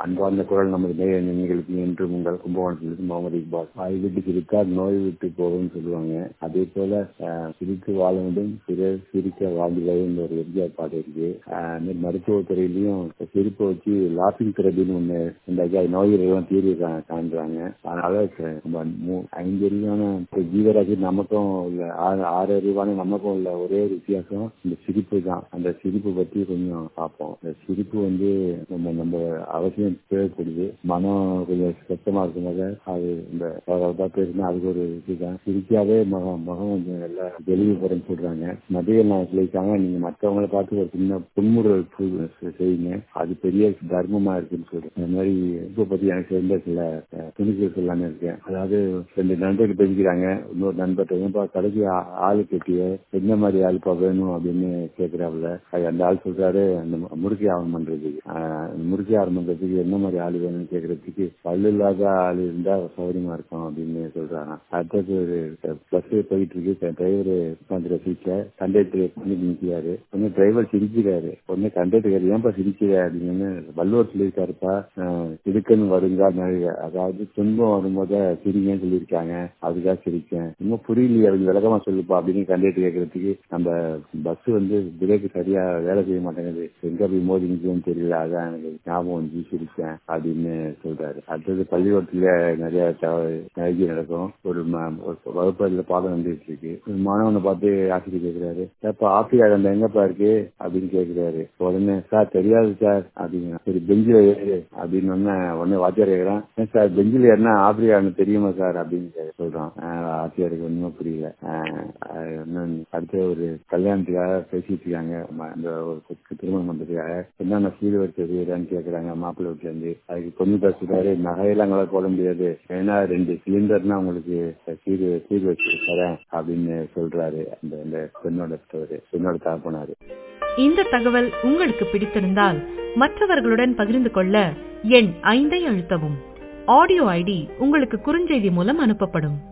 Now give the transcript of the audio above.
அன்பார்ந்த குரல் நமது நேய நினைகளுக்கு என்று உங்கள் கும்பகோணத்திலிருந்து முகமது இக்பால் வாய் விட்டு சிரித்தால் நோய் விட்டு போகும்னு சொல்லுவாங்க அதே போல அஹ், சிரித்து வாழ வேண்டும் பிறர் சிரிக்க வாழ்ந்துள்ளது ஒரு எம்ஜிஆர் பாட்டு இருக்கு அஹ், இந்த மருத்துவத்துறையிலையும் சிரிப்பை வச்சு லாஃபிங் தெரபின்னு ஒண்ணு இந்த நோய்களுக்கெல்லாம் தீர்வு கா- காண்றாங்க அதனால ச- நம்ம மூ- ஐந்து அறிவான ஒரு ஜீவராசி நமக்கும் உள்ள ஆறு ஆறு அறிவான நமக்கும் உள்ள ஒரே ஒரு வித்தியாசம் இந்த சிரிப்பு தான் அந்த சிரிப்பு பத்தி கொஞ்சம் பார்ப்போம் இந்த சிரிப்பு வந்து நம்ம நம்ம அவசியம் தேவைப்படுது மனம் கொஞ்சம் சுத்தமா இருக்கும்போது அது இந்த பரபரப்பா பேசுனா அதுக்கு ஒரு இதுதான் சிரிக்காவே முகம் முகம் கொஞ்சம் நல்லா வெளியே போறேன்னு சொல்றாங்க மதிய நான் சொல்லியிருக்காங்க நீங்க மற்றவங்கள பார்த்து ஒரு சின்ன புன்முறுவல் பு- செய்யுங்க அது பெரிய தர்மமா இருக்குன்னு சொல்றேன் இந்த மாதிரி இப்போ பத்தி எனக்கு தெரிந்த சில அஹ், துணிகள் சொல்லலாம்னு இருக்கேன் அதாவது ரெண்டு நண்பர்கள் பேசிக்கிறாங்க இன்னொரு நண்பர் ஏன்பா கடைக்கு ஆ- ஆளு கேட்டிய என்ன மாதிரி ஆளுப்பா வேணும் அப்படின்னு கேக்குறாப்புல அது அந்த ஆள் சொல்றாரு அந்த மு- முறுக்கி ஆவணம் பண்றதுக்கு ஆஹ், முறுக்கி ஆவணம் பண்றதுக்கு என்ன மாதிரி ஆள் வேணும்னு கேக்குறதுக்கு பல்லு இல்லாத ஆள் இருந்தா சௌகரியமா இருக்கும் அப்படின்னு சொல்றாங்க அடுத்தது ஒரு பஸ் போயிட்டு இருக்கு டிரைவர் உட்காந்துற சீட்ல கண்டக்டர் பண்ணி நிற்கிறாரு ஒன்னு டிரைவர் சிரிக்கிறாரு ஒன்னு கண்டக்டர் ஏன்பா சிரிக்கிற அப்படின்னு வள்ளுவர் சொல்லியிருக்காருப்பா ஆஹ், இடுக்கன்னு வருங்கா நழுக அதாவது துன்பம் வரும்போது சிரிங்கன்னு சொல்லியிருக்காங்க அதுக்காக சிரிச்சேன் இன்னும் புரியலையே அவங்க விளக்கமா சொல்லுப்பா அப்படின்னு கண்டக்டர் கேட்கறதுக்கு நம்ம பஸ் வந்து பிரேக் சரியா வேலை செய்ய மாட்டேங்குது எங்க போய் மோதி நிற்கும்னு தெரியல அதான் எனக்கு ஞாபகம் வந்து சிரிச்சேன் அப்படின்னு சொல்றாரு அடுத்தது பள்ளிக்கூடத்துல நிறைய தவறு நிகழ்ச்சி நடக்கும் ஒரு ம- ஒரு வகுப்பறையில பாடம் வந்துட்டு இருக்கு ஒரு மாணவனை பார்த்து ஆசிரியர் கேட்கிறாரு அப்ப ஆப்பிரிக்கா அந்த எங்கப்பா இருக்கு அப்படின்னு கேட்கிறாரு உடனே சார் தெரியாது சார் அப்படிங்க சரி பெஞ்சில் ஏறு அப்படின்னு உடனே உடனே வாத்தியார் கேட்கறான் "ஏன் சார் பெஞ்சில் ஏறினா ஆப்பிரிக்கா தெரியுமா சார் அப்படின்னு கே- சொல்றான் ஆஹ் ஆசிரியருக்கு ஒண்ணுமே புரியல ஆஹ் அது இன்னும் அடுத்து ஒரு கல்யாணத்துக்காக பேசிட்டு இருக்காங்க ம- அந்த ஒரு கு- திருமணம் பண்றதுக்காக என்னென்ன சீர் வச்சு செய்யறான்னு கேக்குறாங்க மாப்பிள்ளை வீட்டுல இருந்து அதுக்கு பொண்ணு பேசுறாரு நகையெல்லாம் கூட போட முடியாது ஏன்னா ரெண்டு சிலிண்டர்னா உங்களுக்கு சீர் சீர் வச்சு தரேன் அப்படின்னு சொல்றாரு அந்த அந்த பெண்ணோட ஸ்டோரி பெண்ணோட தகப்பனாரு இந்த தகவல் உங்களுக்கு பிடித்திருந்தால் மற்றவர்களுடன் பகிர்ந்து கொள்ள எண் ஐந்தை அழுத்தவும் ஆடியோ ஐடி உங்களுக்கு குறுஞ்செய்தி மூலம் அனுப்பப்படும்